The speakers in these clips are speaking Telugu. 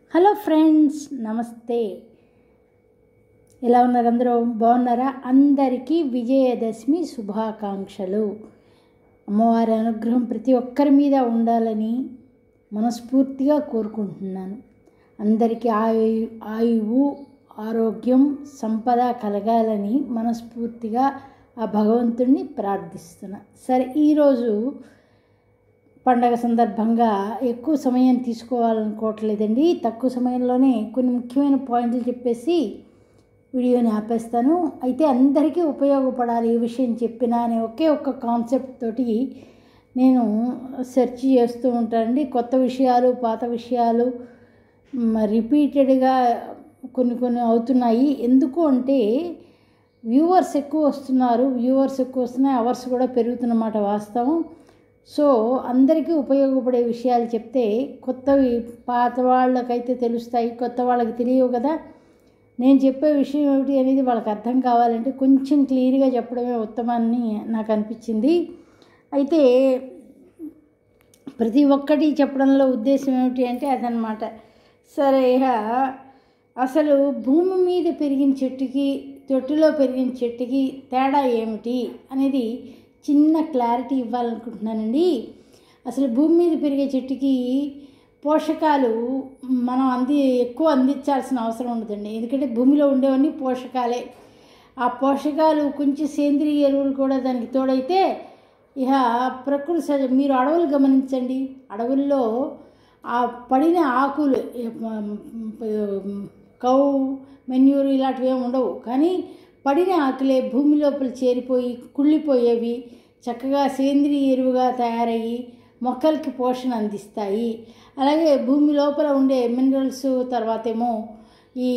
హలో ఫ్రెండ్స్ నమస్తే ఎలా ఉన్నారు అందరూ బాగున్నారా అందరికీ విజయదశమి శుభాకాంక్షలు అమ్మవారి అనుగ్రహం ప్రతి ఒక్కరి మీద ఉండాలని మనస్ఫూర్తిగా కోరుకుంటున్నాను అందరికీ ఆయు ఆయువు ఆరోగ్యం సంపద కలగాలని మనస్ఫూర్తిగా ఆ భగవంతుణ్ణి ప్రార్థిస్తున్నా సరే ఈరోజు పండగ సందర్భంగా ఎక్కువ సమయం తీసుకోవాలనుకోవట్లేదండి తక్కువ సమయంలోనే కొన్ని ముఖ్యమైన పాయింట్లు చెప్పేసి వీడియోని ఆపేస్తాను అయితే అందరికీ ఉపయోగపడాలి ఈ విషయం చెప్పినా అనే ఒకే ఒక్క కాన్సెప్ట్ తోటి నేను సెర్చ్ చేస్తూ ఉంటానండి కొత్త విషయాలు పాత విషయాలు రిపీటెడ్గా కొన్ని కొన్ని అవుతున్నాయి ఎందుకు అంటే వ్యూవర్స్ ఎక్కువ వస్తున్నారు వ్యూవర్స్ ఎక్కువ వస్తున్నాయి అవర్స్ కూడా పెరుగుతున్నమాట వాస్తవం సో అందరికీ ఉపయోగపడే విషయాలు చెప్తే కొత్తవి పాత వాళ్ళకైతే తెలుస్తాయి కొత్త వాళ్ళకి తెలియవు కదా నేను చెప్పే విషయం ఏమిటి అనేది వాళ్ళకి అర్థం కావాలంటే కొంచెం క్లియర్గా చెప్పడమే ఉత్తమాన్ని నాకు అనిపించింది అయితే ప్రతి ఒక్కటి చెప్పడంలో ఉద్దేశం ఏమిటి అంటే అదనమాట సరే ఇక అసలు భూమి మీద పెరిగిన చెట్టుకి తొట్టిలో పెరిగిన చెట్టుకి తేడా ఏమిటి అనేది చిన్న క్లారిటీ ఇవ్వాలనుకుంటున్నానండి అసలు భూమి మీద పెరిగే చెట్టుకి పోషకాలు మనం అంది ఎక్కువ అందించాల్సిన అవసరం ఉండదండి ఎందుకంటే భూమిలో ఉండేవన్నీ పోషకాలే ఆ పోషకాలు కొంచెం సేంద్రియ ఎరువులు కూడా దానికి తోడైతే ఇక ప్రకృతి సహజ మీరు అడవులు గమనించండి అడవుల్లో ఆ పడిన ఆకులు కౌ మెన్యూరు ఇలాంటివి ఏమి ఉండవు కానీ పడిన ఆకులే భూమి లోపల చేరిపోయి కుళ్ళిపోయేవి చక్కగా సేంద్రియ ఎరువుగా తయారయ్యి మొక్కలకి పోషణ అందిస్తాయి అలాగే భూమి లోపల ఉండే మినరల్స్ తర్వాత ఏమో ఈ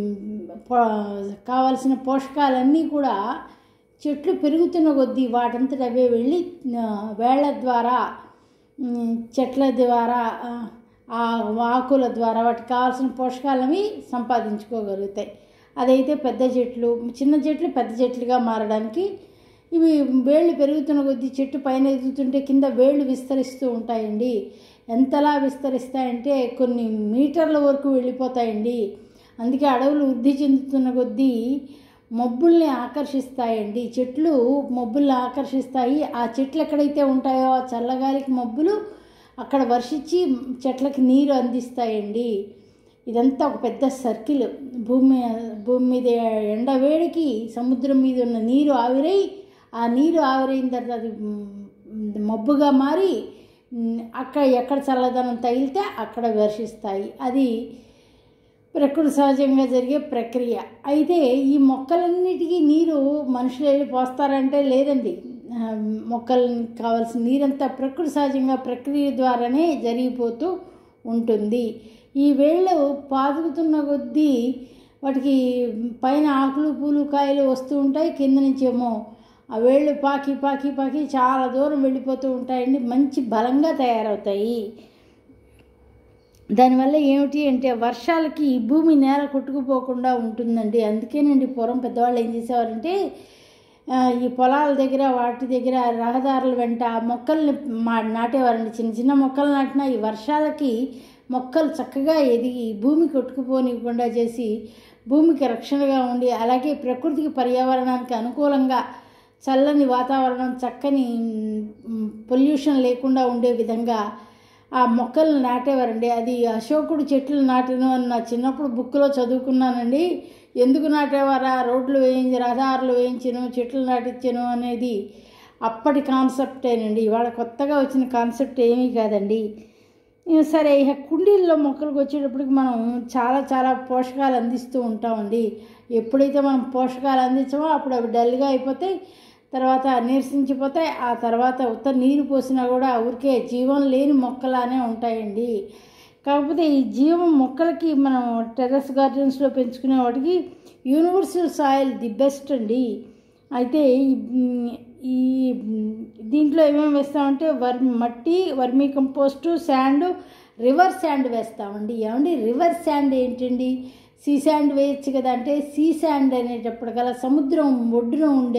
కావలసిన పోషకాలన్నీ కూడా చెట్లు పెరుగుతున్న కొద్దీ వాటంతట అవే వెళ్ళి వేళ్ల ద్వారా చెట్ల ద్వారా ఆ ఆకుల ద్వారా వాటికి కావాల్సిన పోషకాలవి సంపాదించుకోగలుగుతాయి అదైతే పెద్ద చెట్లు చిన్న చెట్లు పెద్ద చెట్లుగా మారడానికి ఇవి వేళ్ళు పెరుగుతున్న కొద్దీ చెట్టు పైన ఎదుగుతుంటే కింద వేళ్ళు విస్తరిస్తూ ఉంటాయండి ఎంతలా విస్తరిస్తాయంటే కొన్ని మీటర్ల వరకు వెళ్ళిపోతాయండి అందుకే అడవులు వృద్ధి చెందుతున్న కొద్దీ మబ్బుల్ని ఆకర్షిస్తాయండి చెట్లు మబ్బుల్ని ఆకర్షిస్తాయి ఆ చెట్లు ఎక్కడైతే ఉంటాయో ఆ చల్లగాలికి మబ్బులు అక్కడ వర్షించి చెట్లకి నీరు అందిస్తాయండి ఇదంతా ఒక పెద్ద సర్కిల్ భూమి భూమి మీద ఎండవేడికి సముద్రం మీద ఉన్న నీరు ఆవిరై ఆ నీరు ఆవిరైన తర్వాత అది మబ్బుగా మారి అక్కడ ఎక్కడ చల్లదనం తగిలితే అక్కడ వర్షిస్తాయి అది ప్రకృతి సహజంగా జరిగే ప్రక్రియ అయితే ఈ మొక్కలన్నిటికీ నీరు మనుషులు వెళ్ళి పోస్తారంటే లేదండి మొక్కలకు కావాల్సిన నీరంతా ప్రకృతి సహజంగా ప్రక్రియ ద్వారానే జరిగిపోతూ ఉంటుంది ఈ వేళ్ళు పాదుకుతున్న కొద్దీ వాటికి పైన ఆకులు పూలు కాయలు వస్తూ ఉంటాయి కింద నుంచేమో ఆ వేళ్ళు పాకి పాకి పాకి చాలా దూరం వెళ్ళిపోతూ ఉంటాయండి మంచి బలంగా తయారవుతాయి దానివల్ల ఏమిటి అంటే వర్షాలకి భూమి నేల కొట్టుకుపోకుండా ఉంటుందండి అందుకేనండి పూర్వం పెద్దవాళ్ళు ఏం చేసేవారంటే ఈ పొలాల దగ్గర వాటి దగ్గర రహదారుల వెంట మొక్కల్ని మా నాటేవారండి చిన్న చిన్న మొక్కలు నాటినా ఈ వర్షాలకి మొక్కలు చక్కగా ఎదిగి భూమి కొట్టుకుపోనివ్వకుండా చేసి భూమికి రక్షణగా ఉండి అలాగే ప్రకృతికి పర్యావరణానికి అనుకూలంగా చల్లని వాతావరణం చక్కని పొల్యూషన్ లేకుండా ఉండే విధంగా ఆ మొక్కలు నాటేవారండి అది అశోకుడు చెట్లు నాటను అని నా చిన్నప్పుడు బుక్లో చదువుకున్నానండి ఎందుకు నాటేవారా రోడ్లు వేయించి రహదారులు వేయించను చెట్లు నాటించను అనేది అప్పటి కాన్సెప్టేనండి ఇవాళ కొత్తగా వచ్చిన కాన్సెప్ట్ ఏమీ కాదండి సరే ఇక కుండీల్లో మొక్కలకు వచ్చేటప్పటికి మనం చాలా చాలా పోషకాలు అందిస్తూ ఉంటామండి ఎప్పుడైతే మనం పోషకాలు అందించామో అప్పుడు అవి డల్గా అయిపోతాయి తర్వాత నీరసించిపోతాయి ఆ తర్వాత ఉత్త నీరు పోసినా కూడా ఊరికే జీవం లేని మొక్కలానే ఉంటాయండి కాకపోతే ఈ జీవం మొక్కలకి మనం టెర్రస్ గార్డెన్స్లో పెంచుకునే వాటికి యూనివర్సల్ సాయిల్ ది బెస్ట్ అండి అయితే ఈ దీంట్లో ఏమేమి వేస్తామంటే వర్ మట్టి vermi compost sand river sand వేస్తామండి ఏమండి రివర్ శాండ్ ఏంటండి సీ శాండ్ వేయచ్చు కదా అంటే సీ శాండ్ అనేటప్పటికల్లా సముద్రం ఒడ్డున ఉండే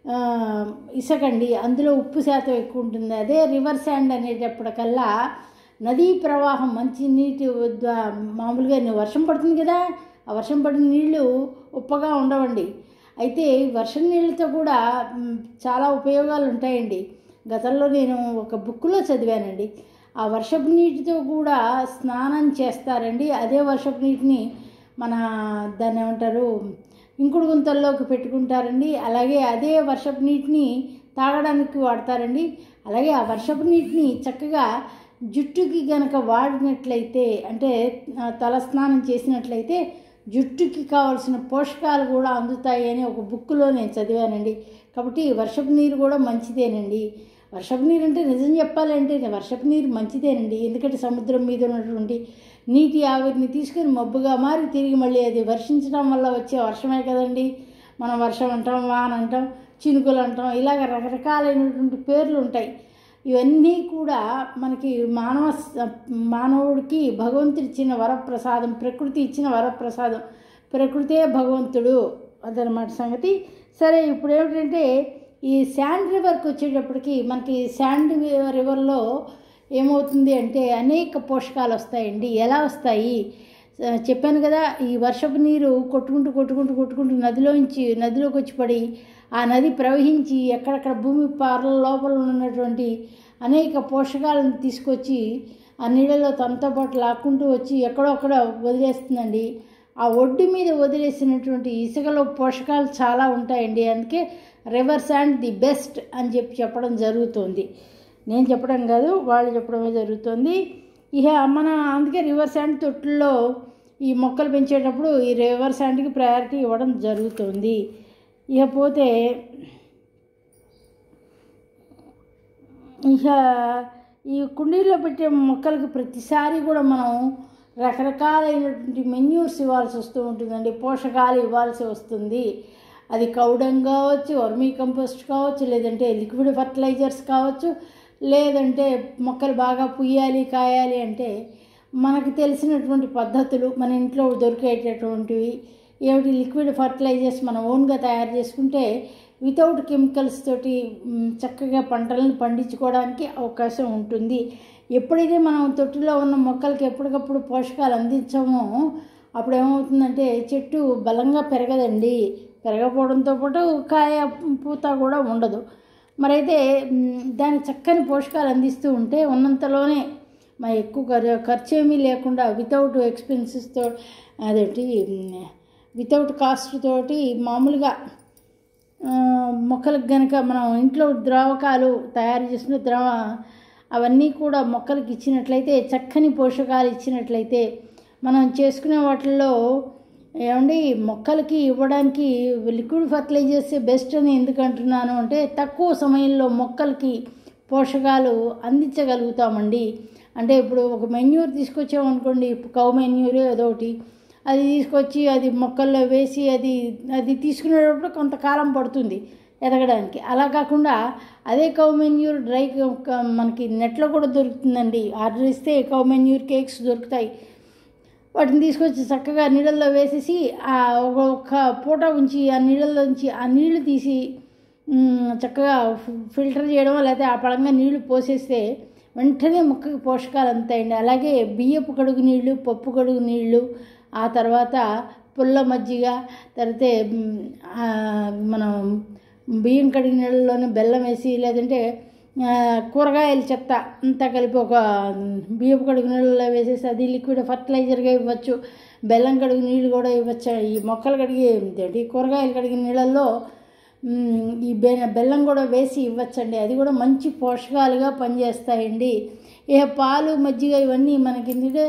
ఇసకండి అందులో ఉప్పు శాతం ఎక్కువ ఉంటుంది అదే రివర్ శాండ్ అనేటప్పటికల్లా నదీ ప్రవాహం మంచి నీటి ద్వా- మామూలుగా వర్షం పడుతుంది కదా ఆ వర్షం పడిన నీళ్లు ఉప్పగా ఉండవండి అయితే వర్షం నీళ్ళతో కూడా మ్, చాలా ఉపయోగాలు ఉంటాయండి గతంలో నేను ఒక బుక్లో చదివానండి ఆ వర్షపు నీటితో కూడా స్నానం చేస్తారండి అదే వర్షపు నీటిని మన దాన్ని ఏమంటారు ఇంకుడు గుంతల్లోకి పెట్టుకుంటారండి అలాగే అదే వర్షపు నీటిని తాగడానికి వాడతారండి అలాగే ఆ వర్షపు నీటిని చక్కగా జుట్టుకి గనక వాడినట్లయితే అంటే ఆ, తల స్నానం చేసినట్లయితే జుట్టుకి కావాల్సిన పోషకాలు కూడా అందుతాయి అని ఒక బుక్లో నేను చదివానండి కాబట్టి వర్షపు నీరు కూడా మంచిదేనండి వర్షపు నీరు అంటే నిజం చెప్పాలంటే వర్షపు నీరు మంచిదేనండి ఎందుకంటే సముద్రం మీద ఉన్నటువంటి నీటి ఆవిరిని తీసుకొని మబ్బుగా మారి తిరిగి మళ్ళీ అది వర్షించడం వల్ల వచ్చే వర్షమే కదండి మనం వర్షం అంటాం వాన అంటాం చినుకులు అంటాం ఇలాగ రకరకాలైనటువంటి పేర్లు ఉంటాయి ఇవన్నీ కూడా మనకి మానవ స- మానవుడికి భగవంతుడు ఇచ్చిన వరప్రసాదం ప్రకృతి ఇచ్చిన వరప్రసాదం ప్రకృతే భగవంతుడు అదనమాట సంగతి సరే ఇప్పుడు ఏమిటంటే ఈ శాండ్ రివర్కి వచ్చేటప్పటికి మనకి శాండ్ రివర్లో ఏమవుతుంది అంటే అనేక పోషకాలు వస్తాయండి ఎలా వస్తాయి ఆ, చెప్పాను కదా ఈ వర్షపు నీరు కొట్టుకుంటూ కొట్టుకుంటూ కొట్టుకుంటూ నదిలోంచి నదిలోకి వచ్చి పడి ఆ నది ప్రవహించి ఎక్కడెక్కడ భూమి పారల లోపల ఉన్నటువంటి అనేక పోషకాలను తీసుకొచ్చి ఆ నీళ్ళలో తనతో పాటు లాక్కుంటూ వచ్చి ఎక్కడో అక్కడ వదిలేస్తుందండి ఆ ఒడ్డు మీద వదిలేసినటువంటి ఇసుకలో పోషకాలు చాలా ఉంటాయండి అందుకే రివర్ శాండ్ ది బెస్ట్ అని చెప్పి చెప్పడం జరుగుతుంది నేను చెప్పడం కాదు వాళ్ళు చెప్పడమే జరుగుతుంది ఇక మన అందుకే రివర్ శాండ్ తొట్టుల్లో ఈ మొక్కలు పెంచేటప్పుడు ఈ రివర్ శాండ్కి ప్రయారిటీ ఇవ్వడం జరుగుతుంది ఇకపోతే ఇక ఈ కుండీలో పెట్టే మొక్కలకి ప్రతిసారి కూడా మనం రకరకాలైనటువంటి మెన్యూర్స్ ఇవ్వాల్సి వస్తూ ఉంటుందండి పోషకాలు ఇవ్వాల్సి వస్తుంది అది కౌడం కావచ్చు వర్మీ కంపోస్ట్ కావచ్చు లేదంటే లిక్విడ్ ఫర్టిలైజర్స్ కావచ్చు లేదంటే మొక్కలు బాగా పుయ్యాలి కాయాలి అంటే మనకు తెలిసినటువంటి పద్ధతులు మన ఇంట్లో దొరికేటటువంటివి ఏమిటి లిక్విడ్ ఫర్టిలైజర్స్ మనం ఓన్గా తయారు చేసుకుంటే వితౌట్ కెమికల్స్ తోటి మ్, చక్కగా పంటలను పండించుకోవడానికి అవకాశం ఉంటుంది ఎప్పుడైతే మనం తొట్టిలో ఉన్న మొక్కలకి ఎప్పటికప్పుడు పోషకాలు అందించామో అప్పుడు ఏమవుతుందంటే చెట్టు బలంగా పెరగదండి పెరగకపోవడంతో పాటు కాయ పూత కూడా ఉండదు మరైతే మ్, దానికి చక్కని పోషకాలు అందిస్తూ ఉంటే ఉన్నంతలోనే మా ఎక్కువ ఖర్- ఖర్చు ఏమీ లేకుండా వితౌట్ ఎక్స్పెన్సెస్తో అదేంటి వితౌట్ కాస్ట్ తోటి మామూలుగా ఆ, మొక్కలకు గనక మనం ఇంట్లో ద్రావకాలు తయారు చేసిన ద్రవ అవన్నీ కూడా మొక్కలకి ఇచ్చినట్లయితే చక్కని పోషకాలు ఇచ్చినట్లయితే మనం చేసుకునే వాటిల్లో ఏమండి మొక్కలకి ఇవ్వడానికి లిక్విడ్ ఫర్టిలైజర్స్ బెస్ట్ అని ఎందుకు అంటున్నాను అంటే తక్కువ సమయంలో మొక్కలకి పోషకాలు అందించగలుగుతామండి అంటే ఇప్పుడు ఒక మెన్యూర్ తీసుకొచ్చామనుకోండి కౌ మెన్యూర్ ఏదో ఒకటి అది తీసుకొచ్చి అది మొక్కల్లో వేసి అది అది తీసుకునేటప్పుడు కొంతకాలం పడుతుంది ఎదగడానికి అలా కాకుండా అదే కౌ మెన్యూర్ డ్రై క- మనకి నెట్లో కూడా దొరుకుతుందండి ఆర్డర్ ఇస్తే కౌ మెన్యూర్ కేక్స్ దొరుకుతాయి వాటిని తీసుకొచ్చి చక్కగా నీళ్ళల్లో వేసేసి ఆ ఒక ఒక్క పూట ఉంచి ఆ నీళ్ళల్లో నుంచి ఆ నీళ్లు తీసి మ్, చక్కగా ఫి- ఫిల్టర్ చేయడం లేకపోతే ఆ పడంగా నీళ్లు పోసేస్తే వెంటనే మొక్కకి పోషకాలు అందుతాయండి అలాగే బియ్యపు కడుగు నీళ్లు పప్పు కడుగు నీళ్లు ఆ తర్వాత పుల్ల మజ్జిగ తర్వాత మ్, ఆ, మనం బియ్యం కడిగిన నీళ్ళలోనే బెల్లం వేసి లేదంటే ఆ, కూరగాయల చెత్త అంతా కలిపి ఒక బియ్యపు కడుగు నీళ్ళలో వేసేసి అది లిక్విడ్ ఫర్టిలైజర్గా ఇవ్వచ్చు బెల్లం కడుగు నీళ్ళు కూడా ఇవ్వచ్చు ఈ మొక్కలు కడిగి ఏంటి కూరగాయలు కడిగిన నీళ్ళల్లో మ్, ఈ బె బెల్లం కూడా వేసి ఇవ్వచ్చండి అది కూడా మంచి పోషకాలుగా పనిచేస్తాయండి ఇక పాలు మజ్జిగ ఇవన్నీ మనకి ఎందుకంటే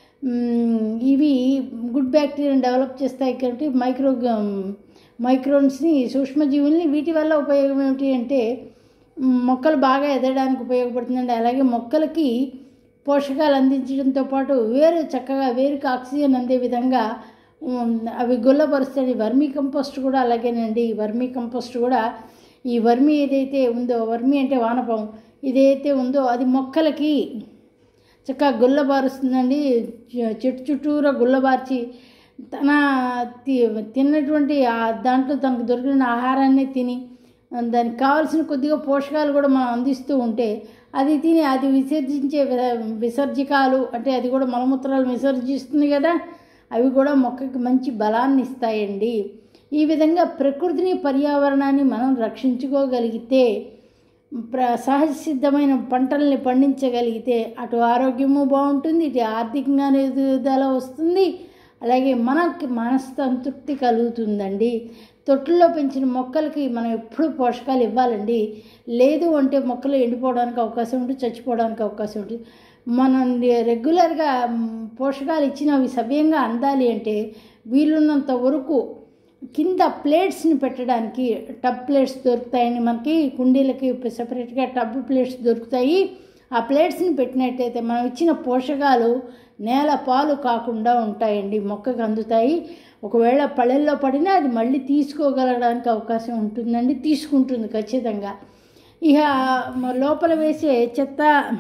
మ్, ఇవి గుడ్ బ్యాక్టీరియాని డెవలప్ చేస్తాయి కాబట్టి మైక్రో మైక్రోన్స్ని సూక్ష్మజీవుల్ని వీటి వల్ల ఉపయోగం ఏమిటి అంటే మ్, మొక్కలు బాగా ఎదగడానికి ఉపయోగపడుతుందండి అలాగే మొక్కలకి పోషకాలు అందించడంతో పాటు వేరు చక్కగా వేరుకి ఆక్సిజన్ అందే విధంగా ఉమ్, అవి గుల్లపరుస్తాయి వర్మీ కంపోస్ట్ కూడా అలాగేనండి ఈ వర్మీ కంపోస్ట్ కూడా ఈ వర్మీ ఏదైతే ఉందో వర్మీ అంటే వానపం ఇదైతే ఉందో అది మొక్కలకి చక్కగా గుల్లబారుస్తుందండి చె- చెట్టు చుట్టూరా గుల్లబార్చి తన తి- తిన్నటువంటి ఆ దాంట్లో తనకు దొరికిన ఆహారాన్ని తిని దానికి కావాల్సిన కొద్దిగా పోషకాలు కూడా మనం అందిస్తూ ఉంటే అది తిని అది విసర్జించే వి- విసర్జకాలు అంటే అది కూడా మలమూత్రాలు విసర్జిస్తుంది కదా అవి కూడా మొక్కకి మంచి బలాన్ని ఇస్తాయండి ఈ విధంగా ప్రకృతిని పర్యావరణాన్ని మనం రక్షించుకోగలిగితే ప్ర సహజ సిద్ధమైన పంటల్ని పండించగలిగితే అటు ఆరోగ్యము బాగుంటుంది ఇటు ఆర్థికంగా ఎదుగుదల వస్తుంది అలాగే మనకి మనస్తృప్తి కలుగుతుందండి తొట్టుల్లో పెంచిన మొక్కలకి మనం ఎప్పుడు పోషకాలు ఇవ్వాలండి లేదు అంటే మొక్కలు ఎండిపోవడానికి అవకాశం ఉంటుంది చచ్చిపోవడానికి అవకాశం ఉంటుంది మనం రెగ్యులర్గా మ్, పోషకాలు ఇచ్చిన అవి సవ్యంగా అందాలి అంటే వీలున్నంత వరకు కింద ప్లేట్స్ని పెట్టడానికి టబ్ ప్లేట్స్ దొరుకుతాయండి మనకి కుండీలకి సపరేట్గా టబ్ ప్లేట్స్ దొరుకుతాయి ఆ ప్లేట్స్ని పెట్టినట్టయితే మనం ఇచ్చిన పోషకాలు నేల పాలు కాకుండా ఉంటాయండి మొక్కకు అందుతాయి ఒకవేళ పళ్ళెల్లో పడినా అది మళ్ళీ తీసుకోగలగడానికి అవకాశం ఉంటుందండి తీసుకుంటుంది ఖచ్చితంగా ఇక మ- లోపల వేసే చెత్త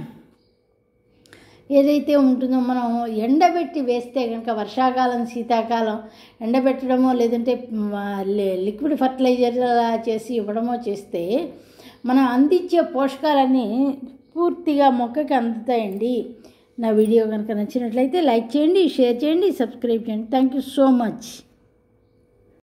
ఏదైతే ఉంటుందో మనం ఎండబెట్టి వేస్తే కనుక వర్షాకాలం శీతాకాలం ఎండబెట్టడమో లేదంటే మ, లి- లిక్విడ్ ఫర్టిలైజర్ అలా చేసి ఇవ్వడమో చేస్తే మనం అందించే పోషకాలన్నీ పూర్తిగా మొక్కకి అందుతాయండి నా వీడియో కనుక నచ్చినట్లయితే లైక్ చేయండి షేర్ చేయండి సబ్స్క్రైబ్ చేయండి థ్యాంక్ యూ సో మచ్